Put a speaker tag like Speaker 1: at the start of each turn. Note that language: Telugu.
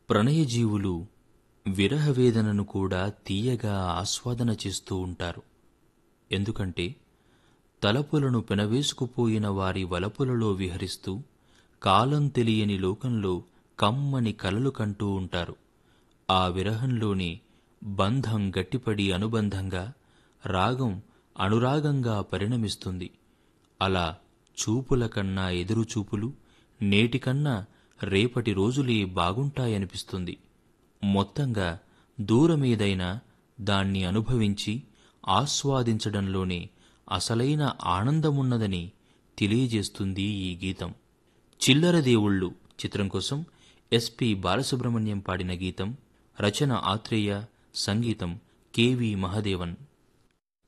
Speaker 1: ప్రణయజీవులు విరహవేదనను కూడా తీయగా ఆస్వాదన చేస్తూ ఉంటారు ఎందుకంటే తలపులను పెనవేసుకుపోయిన వారి వలపులలో విహరిస్తూ కాలం తెలియని లోకంలో కమ్మని కలలు కంటూ ఉంటారు ఆ విరహంలోని బంధం గట్టిపడి అనుబంధంగా రాగం అనురాగంగా పరిణమిస్తుంది అలా చూపుల కన్నా ఎదురు చూపులు నేటికన్నా రేపటి రోజులే బాగుంటాయనిపిస్తుంది మొత్తంగా దూరమేదైనా దాన్ని అనుభవించి ఆస్వాదించడంలోనే అసలైన ఆనందమున్నదని తెలియజేస్తుంది ఈ గీతం చిల్లర దేవుళ్ళు చిత్రం కోసం ఎస్పి బాలసుబ్రహ్మణ్యం పాడిన గీతం రచన ఆత్రేయ సంగీతం కెవి మహదేవన్